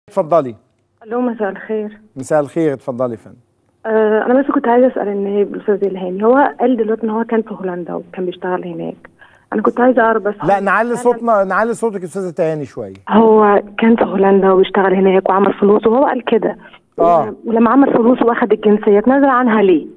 اتفضلي الو مساء الخير مساء الخير اتفضلي يا فندم آه انا بس كنت عايزه اسال ان الاستاذ الهاني هو قال دلوقتي ان هو كان في هولندا وكان بيشتغل هناك انا كنت عايزه اعرف بس لا نعلي صوتنا نعلي صوتك يا استاذه تهاني شويه هو كان في هولندا وبيشتغل هناك وعمل فلوس وهو قال كده آه. ولما عمل فلوس واخد الجنسيه اتنازل عنها ليه؟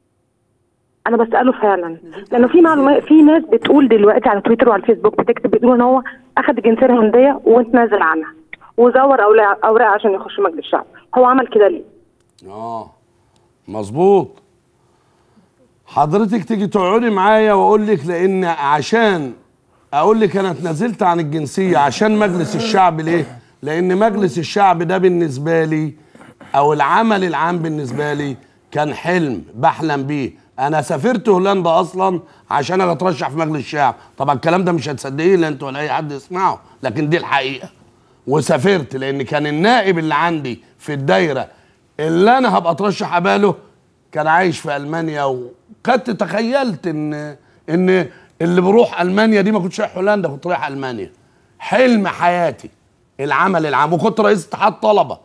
انا بساله فعلا لانه في معلومات في ناس بتقول دلوقتي على تويتر وعلى الفيسبوك بتكتب بتقول ان هو اخد الجنسيه الهولنديه واتنازل عنها وزور اوراق اوراق عشان يخش مجلس الشعب هو عمل كده ليه؟ اه مظبوط حضرتك تيجي تقعدي معايا واقول لك لان عشان اقول لك انا اتنازلت عن الجنسيه عشان مجلس الشعب ليه لان مجلس الشعب ده بالنسبه لي او العمل العام بالنسبه لي كان حلم بحلم بيه انا سافرت هولندا اصلا عشان انا اترشح في مجلس الشعب طبعا الكلام ده مش هتصدقيه لا انت ولا اي حد يسمعه لكن دي الحقيقه وسافرت لان كان النائب اللي عندي في الدايره اللي انا هبقى اترشح قباله كان عايش في المانيا وكنت تخيلت ان ان اللي بروح المانيا دي ما كنتش رايح هولندا كنت رايح المانيا حلم حياتي العمل العام وكنت رئيس اتحاد طلبه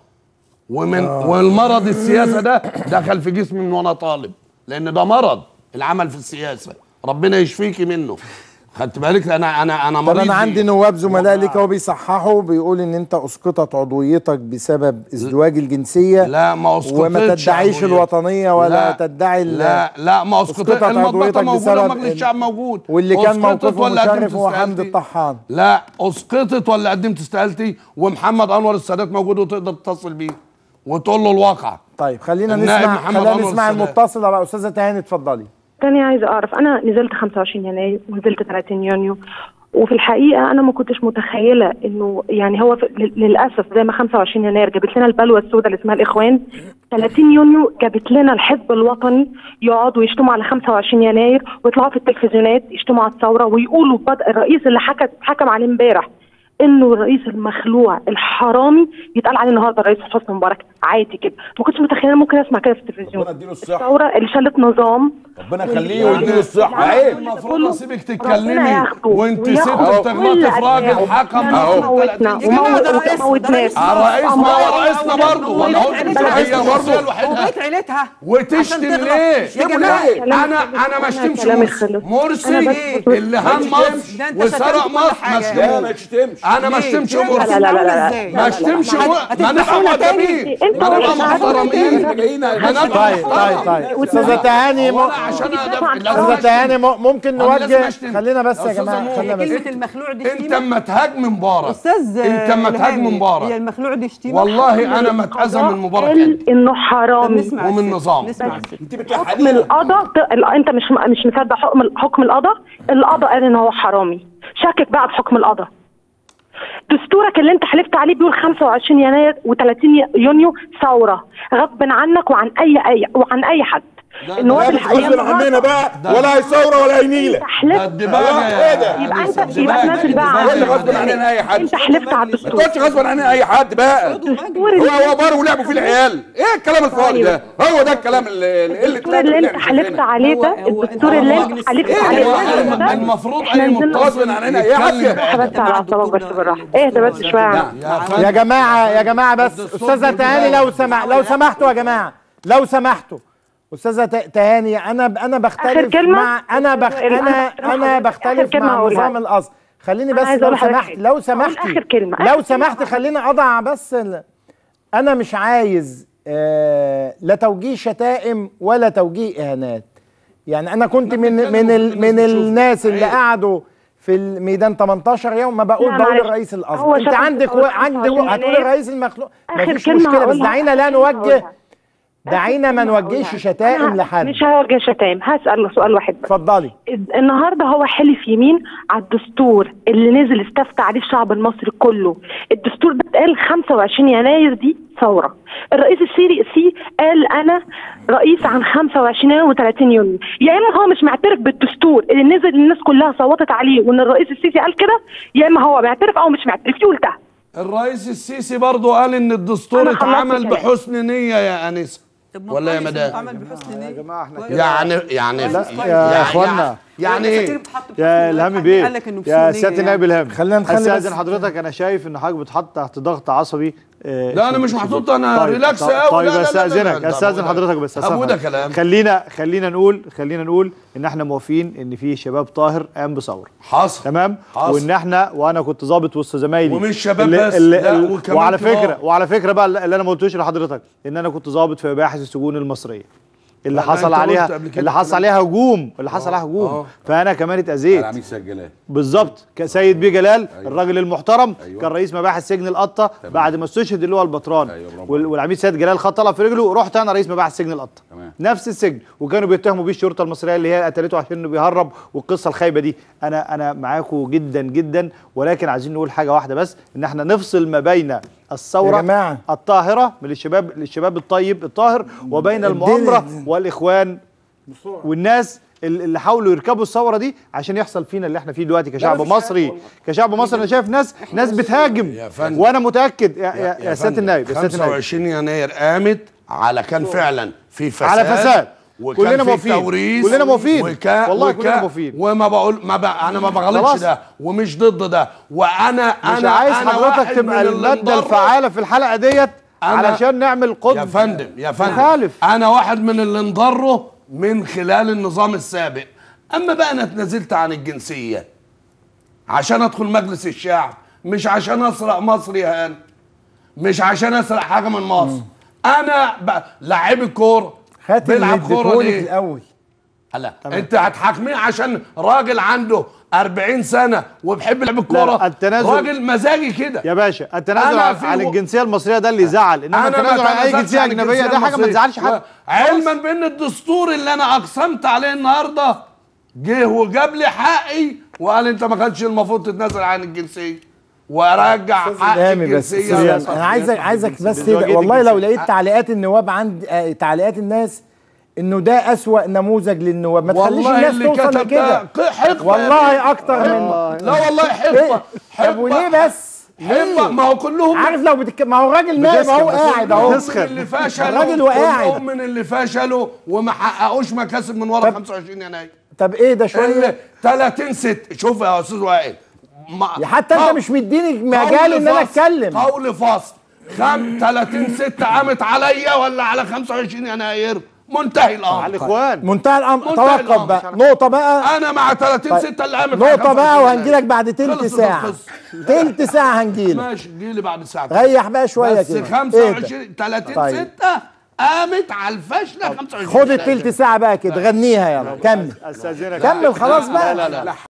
ومن والمرض السياسه ده دخل في جسمي من وانا طالب لان ده مرض العمل في السياسه ربنا يشفيكي منه خدت بالك انا انا انا طب مريض انا بيه. عندي نواب زملاء ليك هو بيصححوا بيقول ان انت اسقطت عضويتك بسبب ازدواج الجنسيه لا ما اسقطتش وما تدعيش عضويتي. الوطنيه ولا لا تدعي ال- لا لا ما اسقطتش اسقطت المطبخه عضويتك موجوده بسبب ومجلس ال- الشعب موجود واللي كان أسقطت موقفه ولا قدمت مشرف هو حمدي استقالتي؟ الطحان لا اسقطت ولا قدمت استقالتي ومحمد انور السادات موجود وتقدر تتصل بيه وتقول له الواقع طيب خلينا النائب نسمع محمد خلينا أنور نسمع السادات. المتصله بقى استاذه تهاني اتفضلي تاني عايزه اعرف انا نزلت 25 يناير ونزلت 30 يونيو وفي الحقيقه انا ما كنتش متخيله انه يعني هو في لل- للاسف زي ما 25 يناير جابت لنا البلوه السوداء اللي اسمها الاخوان 30 يونيو جابت لنا الحزب الوطني يقعدوا يشتموا على 25 يناير ويطلعوا في التلفزيونات يشتموا على الثوره ويقولوا بدء الرئيس اللي حكى حكم عليه امبارح انه الرئيس المخلوع الحرامي يتقال عليه النهارده الرئيس حسني مبارك عادي كده ما كنتش متخيله ممكن اسمع كده في التلفزيون ربنا يديله الصحة. الثوره اللي شالت نظام ربنا يخليه ويديله الصحة لا، عيب المفروض كله اسيبك ربنا تتكلمي ياخده وانت وياخد ست كل بتغلطي في راجل أتباعه. حكم يعني أهو. موتنا يا جماعة وموت ده وما موتناش الرئيس ما هو رئيسنا برضه ولا هو هي برضه الوحيده وبيت عيلتها وتشتم عشان تغلط. ليه؟ يا جماعه ليه؟ كلامي انا خلص. انا ما اشتمش كلامي مرسي خلص. مرسي أنا بس- اللي هان مصر ده أنت وسرق شتمت كل مصر ما حاجة. لا ما اشتمش تشتمش انا ما اشتمش ليه؟ مرسي لا، لا، لا، لا. إزاي؟ ما اشتمش لا، لا، لا. ما نبقى هتدفعونا تاني؟ مؤدبين انت ما نبقى مش عارف محترمين احنا جايين ما نبقى طيب طيب محترمين طيب استاذه تهاني م- هو أنا عشان بتدافع عن أدافع استاذه لازم تهاني م- ممكن أنا لازم نوجه أشتم. خلينا بس يا يا أستاذة جماعه نور. خلينا بس كلمه المخلوع دي انت شتيمه اما تهاجم مبارك استاذ انت اما تهاجم الهاني، هي مبارك المخلوع دي شتيمه والله انا ما اتاذى من مبارك قال قلبي انه طب حرامي نسمع ومن الست. نظام. نسمع الست. انت حكم بتلحقينا القضاء ت- ال- انت مش مش مصدق حكم حكم القضاء القضاء قال ان هو حرامي شكك بقى بحكم القضاء دستورك اللي انت حلفت عليه بيقول 25 يناير و30 يونيو ثوره غصب عنك وعن اي اي وعن اي حد النواب لا مش غصب عننا بقى ولا هي ثوره ولا هي نيله ده حلفت الدباجه ايه ده؟ يا يبقى انت أنسة. يبقى الدباجة. تنزل بقى الدباجة. ولا غصب عننا اي حد انت حلفت على ما الدستور تقولش غصب عننا اي حد بقى الدستور هو اللي هو بار ولعبوا فيه العيال ايه الكلام الفاضي ده هو ده الكلام اللي اللي الدستور اللي انت حلفت عليه ده هو- هو- الدستور هو اللي مجلس- انت حلفت إيه عليه هو ده الم- ده المفروض احنا اي نزلنا- غصب عننا ايه يتكلم. عافيه بس على اعصابك بس بالراحه اهدى بس شويه يا عم. يا يا فندم جماعه يا جماعه بس الدستور استاذه بيقول تهاني كده. لو سمح لو سمحتوا يا جماعه لو سمحتوا استاذه ت- تهاني انا انا بختلف كلمة؟ مع انا بخ أنا انا بحترم انا حضرتك. بختلف آخر كلمة مع هقولها. نظام الاصل خليني أنا بس عايزة لو أقول لحضرتك سمحت حاجة. لو هقول سمحتي آخر كلمة. آخر لو كلمة سمحتي هقولها. خليني اضع بس ال... انا مش عايز آه لا توجيه شتائم ولا توجيه اهانات يعني انا كنت من بنتكلم من ال وكل من الناس بتشوف. الناس اللي عيب. قعدوا في الميدان 18 يوم ما بقول لا، بقول معلش. الرئيس هو الازهر انت شتم عندك في عندك 25 هتقول يناير. الرئيس المخلوق آخر مفيش كلمة مشكله بس هقولها. دعينا لا آخر كلمة نوجه هقولها. دعينا ما نوجهش شتائم أنا لحد مش هوجه شتائم هسأل سؤال واحد بس اتفضلي النهارده هو حلف يمين على الدستور اللي نزل استفتى عليه الشعب المصري كله الدستور ده اتقال 25 يناير دي ثوره الرئيس السيري السي قال انا رئيس عن 25 يناير و30 يونيو يا اما هو مش معترف بالدستور اللي نزل الناس كلها صوتت عليه وان الرئيس السيسي قال كده يا اما هو معترف او مش معترف يقول ده الرئيس السيسي برضه قال ان الدستور أنا خلصت اتعمل كلام. بحسن نيه يا انسه طب ما ولا يا كويس مدام اتعمل بحسن نيه جماعه احنا كويس. كده يعني يعني لا يعني- يا اخوانا يعني الدساتير ايه بتتحط بحكم يا إن الهام حد بيه قال لك انه يا بسورية سياده يعني. النائب الهام خلينا نخلي استاذن بس- حضرتك انا شايف ان حضرتك بتحط تحت ضغط عصبي آه، لا، أنا مش شديد. محطوط، أنا ريلاكس طيب, أوي. طيب لا، لا، لا، لا، استاذنك لا، استاذن أبو ده- حضرتك بس أبو أستاذن ده كلام. خلينا خلينا نقول خلينا نقول ان احنا موافقين ان في شباب طاهر قام بثوره حصل تمام حصل. وان احنا وانا كنت ضابط وسط زمايلي ومش شباب اللي بس، اللي لا، اللي وكمان وعلى كبار. فكره وعلى فكره بقى اللي انا ما قلتوش لحضرتك ان انا كنت ضابط في مباحث السجون المصريه اللي لا، لا، حصل أنت قلت عليها قبل كده اللي حصل الكلام عليها هجوم اللي حصل عليها هجوم آه. فانا كمان اتاذيت العميد سيد جلال بالظبط كسيد بيه جلال أيوة. الراجل المحترم أيوة. كان رئيس مباحث سجن القطه بعد ما استشهد اللي هو البطران أيوة، برافو وال- والعميد سيد جلال خد طلع في رجله رحت انا رئيس مباحث سجن القطه تمام. نفس السجن وكانوا بيتهموا بيه الشرطه المصريه اللي هي قتلته عشان انه بيهرب والقصه الخايبه دي انا انا معاكم جدا جدا ولكن عايزين نقول حاجه واحده بس ان احنا نفصل ما بين الثوره يا جماعة. الطاهره من الشباب الشباب الطيب الطاهر وبين الدين- المؤامره والاخوان والناس ال- اللي حاولوا يركبوا الثوره دي عشان يحصل فينا اللي احنا فيه دلوقتي كشعب مفيش حاجة مصري والله. كشعب مصري انا شايف ناس ناس بتهاجم يا فندم. وانا متاكد يا, يا, يا, سياده فندم، النائب يا سياده النائب 25 يناير قامت على كان فعلا في فساد على فساد. وكان كلنا في موافقين. توريث كلنا موافقين. وكا والله وكا كلنا موافقين. وما بقول ما بقى انا ما بغلطش خلاص. ده ومش ضد ده وانا مش انا عايز أنا حضرتك واحد تبقى من اللي الماده انضروا. الفعاله في الحلقه ديت أنا- علشان نعمل قطب يا فندم يا فندم مخالف. انا واحد من اللي انضروا من خلال النظام السابق اما بقى انا اتنازلت عن الجنسيه عشان ادخل مجلس الشعب مش عشان اسرق مصر يا هان مش عشان اسرق حاجه من مصر انا ب... لعيب الكوره خاتم اللي بيلعب كوره اديتهولك ليه؟ الاول لا انت هتحاكميه عشان راجل عنده 40 سنه وبيحب لعب لا، الكوره التنازل- راجل مزاجي كده يا باشا التنازل أنا عن, في عن و- الجنسيه المصريه ده اللي يزعل انما انا التنازل عن اي بتنازلش جنسيه عن اجنبيه الجنسية ده حاجه ما المصرية. تزعلش حد و- علما بان الدستور اللي انا اقسمت عليه النهارده جه وجاب لي حقي وقال انت ما كانش المفروض تتنازل عن الجنسيه وارجع حق دامي بس الجنسيه أستاذ انا عايزك عايزك بس بزواجية كده والله لو الجنسية. لقيت تعليقات النواب عند آه، تعليقات الناس انه ده اسوأ نموذج للنواب ما تخليش والله الناس اللي توصل كتب لكده ده حقبه والله اكتر من لا والله حقبه طب وليه بس حقبه ما هو كلهم عارف لو بتك... ما هو الراجل نايم اهو قاعد اهو من اللي فشلوا الراجل وقاعد. كلهم من اللي فشلوا وما حققوش مكاسب من ورا طب- 25 يناير طب ايه ده اللي شويه 30 ست شوف يا استاذ وائل ما- يا حتى انت قول- مش مديني مجال قول ان انا فصل- اتكلم قول فصل خم 30 ست قامت عليا ولا على 25 يناير منتهي على الامر الاخوان منتهى الامر منتهى توقف الأمر. بقى نقطه بقى انا مع 30 طيب. ست اللي قامت على نقطه 25 بقى يناير. وهنجي لك بعد تلت خلصت ساعه القصة. تلت ساعه هنجي لك ماشي جيلي بعد ساعه ريح بقى شويه بس كده 25 30 طيب. ستة قامت على الفشله 25 خد التلت ساعه بقى كده غنيها يلا كمل استاذنك كمل خلاص بقى لا لا لا